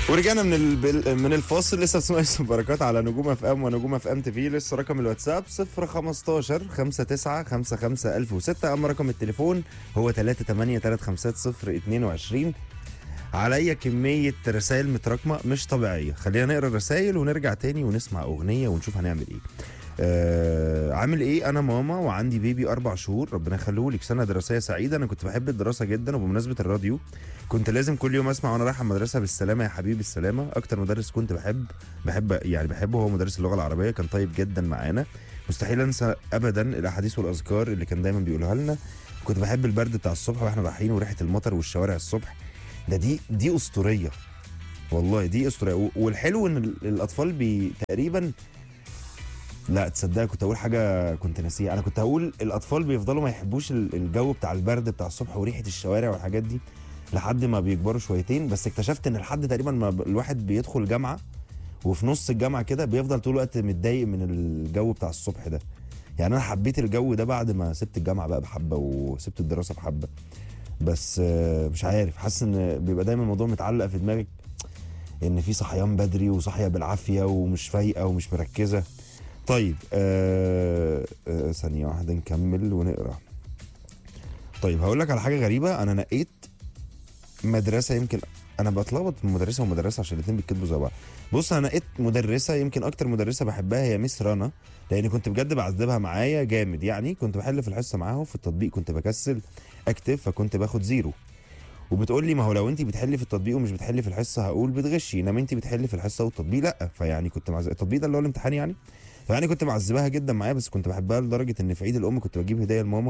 ورجعنا من ال... من الفاصل لسه بتسمع يوسف بركات على نجوم اف ام ونجوم اف ام تي في لسه رقم الواتساب 015 59 55 1006 اما رقم التليفون هو 38 350 22 عليا كمية رسائل متراكمة مش طبيعية خلينا نقرا الرسائل ونرجع تاني ونسمع أغنية ونشوف هنعمل إيه آه عامل ايه انا ماما وعندي بيبي اربع شهور ربنا يخليه لك سنه دراسيه سعيده انا كنت بحب الدراسه جدا وبمناسبه الراديو كنت لازم كل يوم اسمع وانا رايح المدرسه بالسلامه يا حبيبي السلامه اكتر مدرس كنت بحب بحب يعني بحبه هو مدرس اللغه العربيه كان طيب جدا معانا مستحيل انسى ابدا الاحاديث والاذكار اللي كان دايما بيقولها لنا كنت بحب البرد بتاع الصبح واحنا رايحين وريحه المطر والشوارع الصبح ده دي دي اسطوريه والله دي اسطوريه و- والحلو ان ال- الاطفال بي تقريبا لا تصدق كنت اقول حاجه كنت ناسيها انا كنت هقول الاطفال بيفضلوا ما يحبوش ال- الجو بتاع البرد بتاع الصبح وريحه الشوارع والحاجات دي لحد ما بيكبروا شويتين بس اكتشفت ان لحد تقريبا ما ب- الواحد بيدخل جامعه وفي نص الجامعه كده بيفضل طول الوقت متضايق من الجو بتاع الصبح ده يعني انا حبيت الجو ده بعد ما سبت الجامعه بقى بحبه وسبت الدراسه بحبه بس آه، مش عارف حاسس ان بيبقى دايما الموضوع متعلق في دماغك ان في صحيان بدري وصاحيه بالعافيه ومش فايقه ومش مركزه طيب آه آه ثانيه واحده نكمل ونقرا طيب هقول لك على حاجه غريبه انا نقيت مدرسه يمكن انا بتلخبط من مدرسه ومدرسه عشان الاثنين بيتكتبوا زي بعض بص انا نقيت مدرسه يمكن اكتر مدرسه بحبها هي ميس رنا لان كنت بجد بعذبها معايا جامد يعني كنت بحل في الحصه معاها وفي التطبيق كنت بكسل اكتب فكنت باخد زيرو وبتقول لي ما هو لو انت بتحلي في التطبيق ومش بتحلي في الحصه هقول بتغشي انما انت بتحلي في الحصه والتطبيق لا فيعني كنت معز... التطبيق ده اللي هو الامتحان يعني فيعني كنت معذباها جدا معايا بس كنت بحبها لدرجه ان في عيد الام كنت بجيب هديه لماما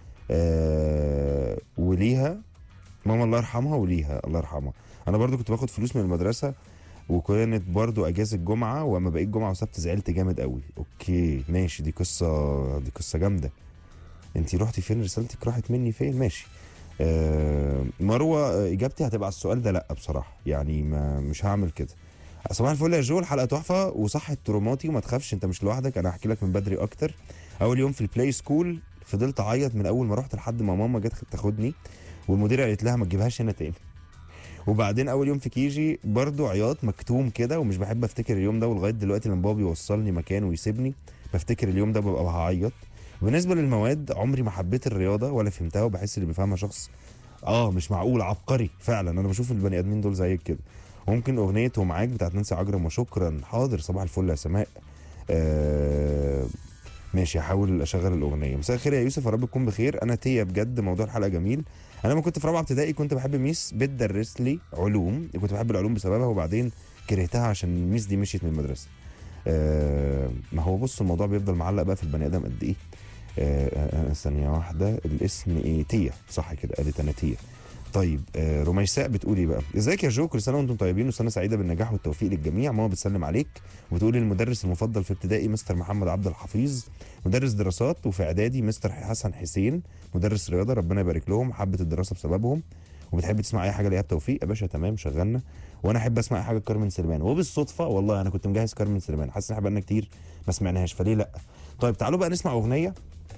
آه وليها ماما الله يرحمها وليها الله يرحمها انا برضو كنت باخد فلوس من المدرسه وكانت برضو اجازه جمعه واما بقيت جمعه وسبت زعلت جامد قوي اوكي ماشي دي قصه دي قصه جامده انت رحتي فين رسالتك راحت مني فين ماشي آه مروه آه، اجابتي هتبقى على السؤال ده لا بصراحه يعني ما مش هعمل كده صباح الفل يا جو الحلقه تحفه وصح تروماتي وما تخافش انت مش لوحدك انا هحكي لك من بدري اكتر اول يوم في البلاي سكول فضلت اعيط من اول ما رحت لحد ما ماما جت تاخدني والمديره قالت لها ما تجيبهاش هنا تاني وبعدين اول يوم في كيجي برضو عياط مكتوم كده ومش بحب افتكر اليوم ده ولغايه دلوقتي لما بابا بيوصلني مكان ويسيبني بفتكر اليوم ده ببقى هعيط بالنسبه للمواد عمري ما حبيت الرياضه ولا فهمتها وبحس اللي بيفهمها شخص اه مش معقول عبقري فعلا انا بشوف البني ادمين دول زيك كده ممكن اغنيه ومعاك بتاعت نانسي عجرم وشكرا حاضر صباح الفل يا سماء آه ماشي هحاول اشغل الاغنيه مساء الخير يا يوسف يا رب تكون بخير انا تيا بجد موضوع الحلقه جميل انا لما كنت في رابعه ابتدائي كنت بحب ميس بتدرس لي علوم كنت بحب العلوم بسببها وبعدين كرهتها عشان الميس دي مشيت من المدرسه آه ما هو بص الموضوع بيفضل معلق بقى في البني ادم قد ايه آه آه، ثانيه واحده الاسم ايه تيا صح كده قالت انا تيا طيب آه رميساء بتقولي بقى ازيك يا جو كل سنه وانتم طيبين وسنه سعيده بالنجاح والتوفيق للجميع ماما بتسلم عليك وبتقولي المدرس المفضل في ابتدائي مستر محمد عبد الحفيظ مدرس دراسات وفي اعدادي مستر حسن حسين مدرس رياضه ربنا يبارك لهم حبت الدراسه بسببهم وبتحب تسمع اي حاجه لايهاب توفيق يا باشا تمام شغلنا وانا احب اسمع اي حاجه كارمن سليمان وبالصدفه والله انا كنت مجهز كارمن سليمان حاسس ان احنا بقالنا كتير ما سمعناهاش فليه لا طيب تعالوا بقى نسمع اغنيه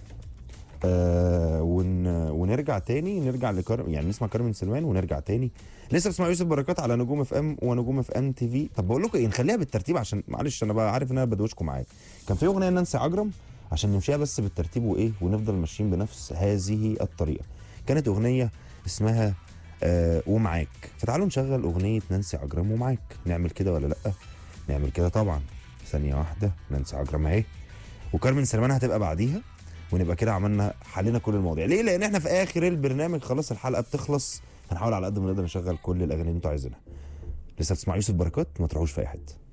آه ون ونرجع تاني نرجع لكار يعني نسمع كارمن سلمان ونرجع تاني لسه بسمع يوسف بركات على نجوم اف ام ونجوم اف ام تي في طب بقول لكم ايه نخليها بالترتيب عشان معلش انا بقى عارف ان انا بدوشكم معايا كان في اغنيه نانسي عجرم عشان نمشيها بس بالترتيب وايه ونفضل ماشيين بنفس هذه الطريقه كانت اغنيه اسمها آه ومعاك فتعالوا نشغل اغنيه نانسي عجرم ومعاك نعمل كده ولا لا نعمل كده طبعا ثانيه واحده نانسي عجرم اهي وكارمن سلمان هتبقى بعديها ونبقى كده عملنا حلينا كل المواضيع ليه لان احنا في اخر البرنامج خلاص الحلقه بتخلص هنحاول على قد ما نقدر نشغل كل الاغاني اللي انتوا عايزينها لسه بتسمع يوسف بركات ما تروحوش في اي حته